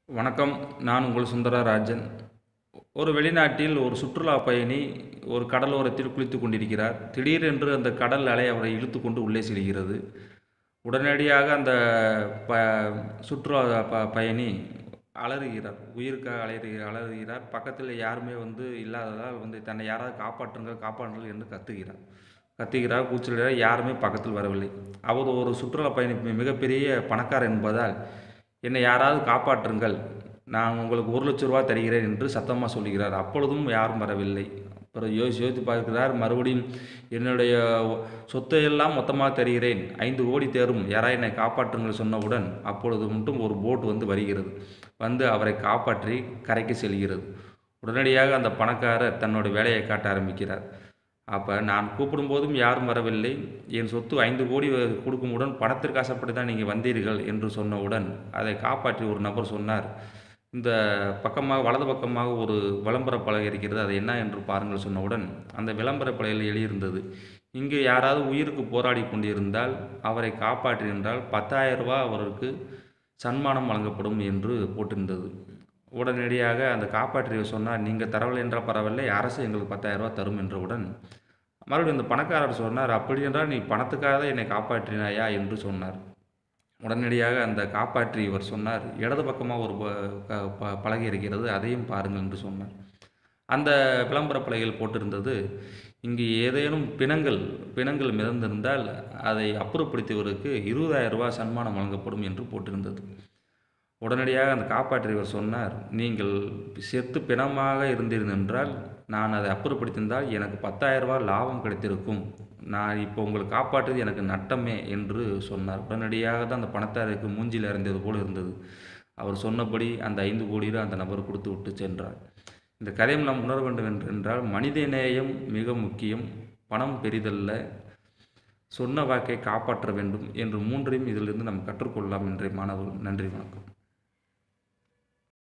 வணக்கம் நான் உங்கள் சுந்தரராஜன் ஒரு வெளிநாட்டில் ஒரு சுற்றுலா பயணி ஒரு கடலோரத்தில் குளித்து கொண்டிருக்கிறார் திடீரென்று அந்த கடல் அலை அவரை இழுத்து கொண்டு உள்ளே செல்கிறது உடனடியாக அந்த ப சுற்றுலா ப பயணி அலறுகிறார் உயிருக்காக அலறு அலறுகிறார் பக்கத்தில் யாருமே வந்து இல்லாததால் வந்து தன்னை யாராவது காப்பாற்றுங்கள் காப்பாற்றுங்கள் என்று கத்துகிறார் கத்துகிறார் கூச்சலிடுகிறார் யாருமே பக்கத்தில் வரவில்லை அவர் ஒரு சுற்றுலா பயணி மி- மிகப்பெரிய பணக்காரர் என்பதால் என்னை யாராவது காப்பாற்றுங்கள் நான் உங்களுக்கு ஒரு லட்ச ரூபா தருகிறேன் என்று சத்தமாக சொல்லுகிறார் அப்பொழுதும் யாரும் வரவில்லை அப்புறம் யோசி யோசித்து பார்க்கிறார் மறுபடியும் என்னுடைய சொத்தை எல்லாம் மொத்தமாக தருகிறேன் ஐந்து கோடி தேரும் யாராவது என்னை காப்பாற்றுங்கள் சொன்னவுடன் அப்பொழுது மட்டும் ஒரு போட் வந்து வருகிறது வந்து அவரை காப்பாற்றி கரைக்கு செல்கிறது உடனடியாக அந்த பணக்காரர் தன்னோட வேலையை காட்ட ஆரம்பிக்கிறார் அப்போ நான் கூப்பிடும்போதும் யாரும் வரவில்லை என் சொத்து ஐந்து கோடி வ- கொடுக்குமுடன் பணத்திற்கு ஆசைப்பட்டு தான் நீங்கள் வந்தீர்கள் என்று சொன்னவுடன் அதை காப்பாற்றி ஒரு நபர் சொன்னார் இந்த பக்கமாக வலது பக்கமாக ஒரு விளம்பர பலகை இருக்கிறது அது என்ன என்று பாருங்கள் சொன்னவுடன் அந்த விளம்பர பலகையில் எழுதியிருந்தது இங்கு யாராவது உயிருக்கு போராடி கொண்டிருந்தால் அவரை காப்பாற்றி என்றால் பத்தாயிரம் ரூபாய் அவருக்கு சன்மானம் வழங்கப்படும் என்று போட்டிருந்தது உடனடியாக அந்த காப்பாற்றியவர் சொன்னார் நீங்கள் தரவில்லை என்றால் பரவாயில்லை அரசு எங்களுக்கு பத்தாயிரம் ரூபாய் தரும் என்றவுடன் மறுபடியும் இந்த பணக்காரர் சொன்னார் அப்படி என்றால் நீ பணத்துக்காக தான் என்னை காப்பாற்றினாயா என்று சொன்னார் உடனடியாக அந்த காப்பாற்றி இவர் சொன்னார் இடது பக்கமாக ஒரு ப- க- ப- பலகை இருக்கிறது அதையும் பாருங்கள் என்று சொன்னார் அந்த விளம்பர பலகையில் போட்டிருந்தது இங்கு ஏதேனும் பிணங்கள் பிணங்கள் மிதந்திருந்தால் அதை அப்புறப்படுத்தியவருக்கு இருபதாயிரம் ரூபாய் சன்மானம் வழங்கப்படும் என்று போட்டிருந்தது உடனடியாக அந்த காப்பாற்றியவர் சொன்னார் நீங்கள் செத்து பிணமாக இருந்தீர்கள் நான் அதை அப்புறப்படுத்தியிருந்தால் எனக்கு பத்தாயிரம் ரூபாய் லாபம் கிடைத்திருக்கும் நான் இப்போ உங்களை காப்பாற்றுறது எனக்கு நட்டமே என்று சொன்னார் உடனடியாக தான் அந்த பணத்தாருக்கு மூஞ்சில் இறந்தது போல் இருந்தது அவர் சொன்னபடி அந்த ஐந்து கோடி ரூபாய் அந்த நபர் கொடுத்து விட்டு சென்றார் இந்த கதையை நாம் உணர வேண்டும் என்று என்றால் மனிதநேயம் மிக முக்கியம் பணம் பெரிதல்ல சொன்ன வாக்கை காப்பாற்ற வேண்டும் என்று மூன்றையும் இதிலிருந்து நாம் கற்றுக்கொள்ளலாம் இன்றைய மாணவர்கள் நன்றி வணக்கம்